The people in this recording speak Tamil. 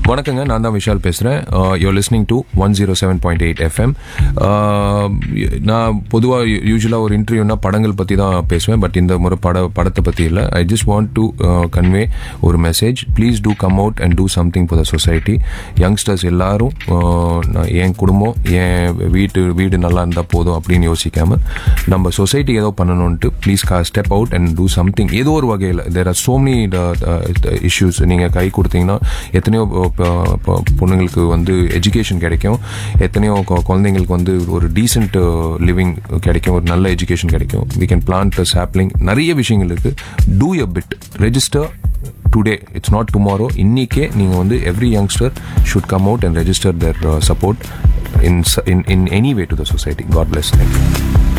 வணக்கங்க நான் தான் விஷால் பேசுகிறேன் you listening to one zero seven point eight FM நான் பொதுவாக யூஸ்வலாக ஒரு இன்டர்வியூனா படங்கள் பற்றி தான் பேசுவேன் பட் இந்த முறை பட படத்தை பற்றி இல்லை I just want to convey ஒரு message please do come out and do something for the society youngsters எல்லாரும் uh, நான் என் குடும்பம் என் வீட்டு வீடு நல்லா இருந்தால் போதும் அப்படின்னு யோசிக்காம நம்ம சொசைட்டி ஏதோ பண்ணணும்ட்டு please step out and do something ஏதோ ஒரு வகையில் there are so many issues நீங்கள் கை கொடுத்தீங்கன்னா எத்தனையோ ப- ப- பொண்ணுங்களுக்கு வந்து எஜுகேஷன் கிடைக்கும் எத்தனையோ கொ- குழந்தைங்களுக்கு வந்து ஒரு டீசென்ட் லிவிங் கிடைக்கும் ஒரு நல்ல எஜுகேஷன் கிடைக்கும் வி கேன் பிளான்ட் சாப்ளிங் நிறைய விஷயங்கள் இருக்கு do a bit register today it's not tomorrow இன்னிக்கே நீங்கள் வந்து every youngster should come out and register their support in in in any way to the society God bless thank you